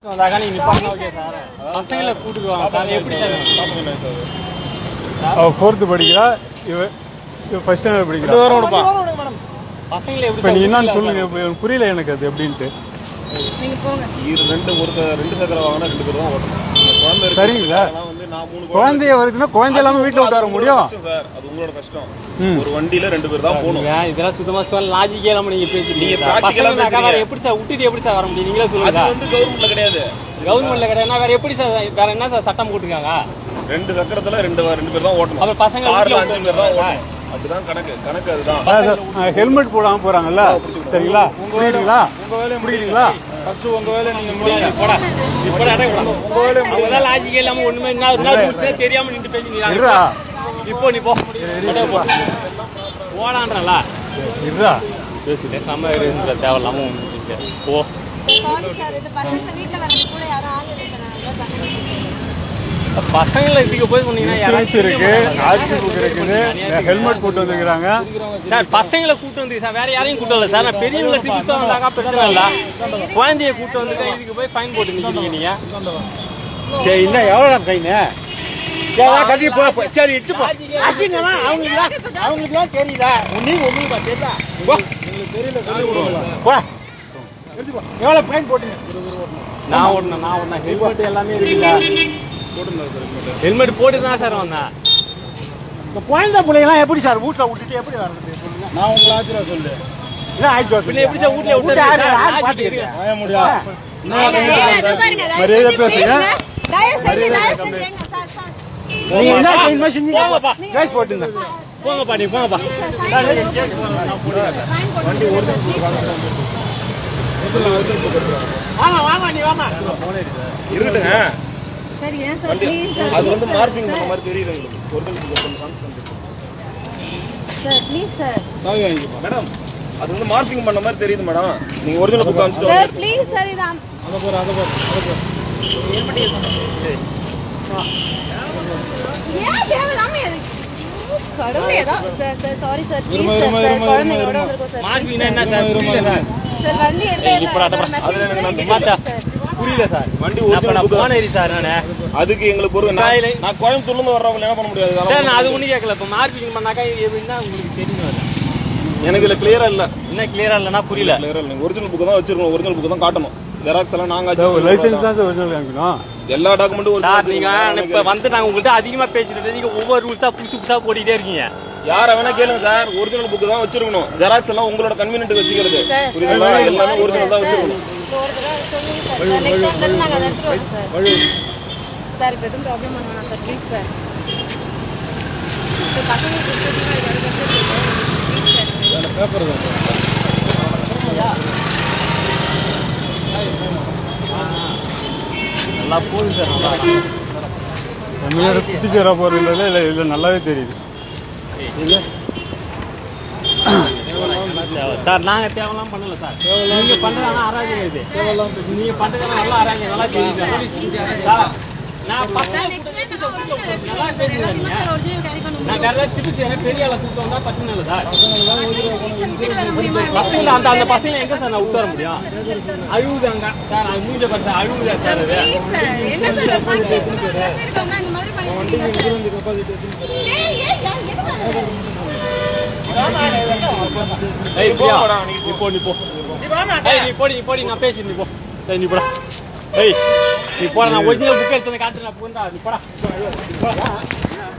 வந்தாக்கா நீங்க நிப்பாட்டினா okay sir பசங்களை கூட்டிட்டு வாங்க சார் எப்படி சார் அவ ஃபோர்த்து படிக்கிறா இவ இவ ஃபர்ஸ்ட் ஸ்டாண்டர்ட் படிக்கிறா வரும் விடுப்பா பசங்களை எப்படி இப்போ நீ சார் என்னன்னு சொல்லுங்க இப்போ எனக்கு புரியல எனக்கு அது எப்படின்ட்டு நீங்க போங்க இரு ரெண்டு ஒரு ச- ரெண்டு சக்கரம் வாங்கினா ரெண்டு பேர் தான் ஓட்டணும் இந்த குழந்தை இருக்கு. சரிங்களா? அதெல்லாம் வந்து நான் மூணு குழந்தை குழந்தைய வருதுன்னா குழந்தை இல்லாம வீட்டுல விட்டு வர அது முடியும் உங்களோட கஷ்டம் சார் அது உங்களோட கஷ்டம் ஒரு வண்டியில ரெண்டு பேர் தான் போகணும் ஏன் இதெல்லாம் சுத்தமா சொல்ல லாஜிக்கே இல்லாம நீங்க பேசுறீங்க நீங்க சார். practical ஆ பசங்கனாக்கா வேற பேசுறீங்க. எப்படி சார் விட்டுட்டு எப்படி சார் வர முடியும் நீங்களே அது சொல்லுங்க வந்து கவர்மெண்ட்ல கிடையாது கவர்மெண்ட்ல கிடையாது வேற எப்படி சார் வேற என்ன சார் சட்டம் போட்டுருக்காங்க ரெண்டு சக்கரத்துல ரெண்டு ரெண்டு பேர் தான் ஓட்டணும் அப்புறம் பசங்க கார்ல வீட்டுல அஞ்சு பேர் தான் விட்டு ஓட்டணும் அதுதான் கணக்கு கணக்கு அதுதான் ஹெல்மெட் போடாம போறாங்கல்ல சரிங்களா புரியுதுங்களா புரியுதுங்களா ஃபர்ஸ்ட் உங்க வேலை நீங்க முடியுங்க போடா இப்போ அவங்கதான் லாஜிக்கே இல்லாம ஒண்ணுமே என்ன என்ன ரூல்ஸே தெரியாம நின்று பேசிக்கிறாங்க இருடா இப்போ நீ போ அடே போ. போடான்றல இருடா பேசாம இருந்த தேவையில்லாம ஒண்ணு இருக்கு. போ சாரி சார் இது பசங்க வீட்ல வரது கூட யாரும் ஆள் இல்லை சார் நான் தான் பசங்க பசங்களை இதுக்கு போய் சொன்னீங்கன்னா இன்சூரன்ஸ் இருக்கு யாராச்சும் ஆர்சி புக் இருக்குது ஹெல்மெட் போட்டு வந்துக்கிறாங்க சார் பசங்களை கூட்டு வந்து சார் வேற யாரையும் கூட்டு வரல சார் நான் பெரியவங்களை திருப்பி வந்தாக்கா பிரச்சனை இல்ல குழந்தைய கூட்டு வந்து இதுக்கு போய் ஃபைன் போட்டு நிக்கிறீங்க நீங்க சரி என்ன எவ்வளோ கைனு சரி கட்டி போ போ. சரி இட்டு போ அசிங்கமா அவங்களுக்கு அவங்களுக்கு தெரியல நீ உங்களுக்கு தெரியல போ போ எடுத்து போ. எவ்வளவு ஃபைன் போட்டீங்க நான் ஒண்ணு நான் ஒண்ணு ஹெல்மெட் எல்லாமே இருக்குல்ல ஹெல்மெட் போட்டு தான் சார் வந்தேன் இந்த குழந்தை பிள்ளைங்களாம் எப்படி சார் வீட்டில் விட்டுட்டு எப்படி வர்றது சொல்லுங்க நான் உங்களை ஆச்சரியா சொல்லு என்ன ஆயிடுச்சு பின்ன எப்படி சார் வீட்ல விட்டு வீட்டு யாரு சார், யார் நாளைக்கு பார்த்துக்கிறீங்க வாய முடியா மரியாதை பேசுங்க. தயவு செஞ்சு தயவு செஞ்சு எங்க சார் சார் நீங்க என்ன செய்யணுமோ செஞ்சீங்க போங்கப்பா. கேஸ் போட்டுங்க போங்கப்பா நீ போங்கப்பா வண்டி வாமா வாமா நீ வாமா இருக்கட்டுங்க சரி ஏன் சார் ப்ளீஸ் சார் அது வந்து மார்க்கிங் பண்ண மாதிரி தெரியுது உங்களுக்கு original sir please sir madam அது வந்து மார்க்கிங் பண்ண மாதிரி தெரியுது மேடம் நீங்க ஒரிஜினல் புக் காமிச்சிட்டு சார் ப்ளீஸ் சார் இது அம்- ஏன் தேவையில்லாம எதுக்கு? கடவுளே ஏதோ- sir sir sorry sir please sir sir குழந்தையோட வந்திருக்கோம் சார் மார்க்கிங் என்ன சார் புரியல சார் சார் வண்டி எடுத்து இப்போ அத என்ன அது மெசேஜ் எனக்கு பண்ணி மாத்தா. சார் புரியல சார் வண்டி நான் இப்ப original நான் book போன ஏறி சார் நானு அதுக்கு எங்களுக்கு பொறுங்க காலையில- நான் நான் கோயம்புத்தூர்ல இருந்து வர்றவங்க என்ன பண்ண முடியாது சார் அதெல்லாம் நான் அது ஒண்ணு கேட்கல இப்ப மார்க்கிங் பண்ணாக்கா எப்படின்னா உங்களுக்கு தெரியும் அது. எனக்கு இதுல கிளியரா இல்ல என்ன கிளியரா இல்லைன்னா புரியல கிளியரா இல்ல நீங்க ஒரிஜினல் புக் தான் வச்சிருக்கணும் ஒரிஜினல் புக் தான் காட்டணும் ஜெராக்ஸ் எல்லாம் நாங்க லைசன்ஸ் தான் சார் ஒரிஜினல் காமிக்கணும் எல்லா டாக்குமெண்ட்டும் சார் நீங்க இப்ப வந்து நாங்க உங்கள்ட்ட அதிகமா பேசிட்டு நீங்க ஒவ்வொரு ரூல்ஸா புதுசு புதுசா போட்டுட்டே இருக்கீங்க யார வேணா கேளுங்க சார் ஒரிஜினல் புக் தான் வச்சிருக்கணும் ஜெராக்ஸ் எல்லாம் உங்களோட கன்வீனியன்ட் வச்சுக்கிறது சார், புரியுதுங்களா சார், எல்லாமே sorry ஒரிஜினல் தான் சார். வச்சிருக்கணும் இந்த ஒரு தடவை சொல்லுங்க சார். சார், next time ல இருந்து நாங்க அதை எடுத்துட்டு வரோம் சார். சார், இப்ப எதுவும் problem பண்ண வேணாம் சார், please சார். இப்ப பசங்களுக்கு கொடுத்ததுன்னா இது அதுக்கப்புறம் சொல்லுங்க. Please sir. நல்லா போகுது சார் நல்லா தமிழ்நாடு குட்டி சேரா போறது இல்லை இல்லை இல்லை நல்லாவே தெரியுது சார் நாங்க தேவையெல்லாம் பண்ணல சார் நீங்க பண்றது ஆனா அராஜகம் இது நீங்க பண்றது நல்லா அராஜகம் நல்லா தெரியுது சார் நான் பசங்க நல்லா பேசுங்க நீங்க Original carry பண்ண முடியும். நான் வேற திட்டு பெரிய ஆளை கூப்பிட்டு வந்தா பிரச்சனை இல்லை சார் வீட்டுல விட்டுட்டு வர முடியுமா? பசங்க அந்த அந்த பசங்க எங்க சார் நான் விட்டு வர முடியும் அழுகுதாங்க சார் அது மூஞ்ச பார்த்து அழுகுதா சார் அது Please சார், என்ன சார் ஒரு function க்கு ஒரு dress எடுக்கணும்னா இந்த மாதிரி பண்ணிட்டு இருக்கீங்க சார். சரி, ஏன் யா- எதுக்கு அது? ஏய் பிரியா நீ போ நீ போ ஏய் நீ போடி நீ போடி நான் பேசி நீ போ ஏய் நீ போடா ஏய் நீ போடா நான் ஒரிஜினல் புக் எடுத்து வந்து காட்டுறேன் நான் போண்டா நீ போடா நீ போடா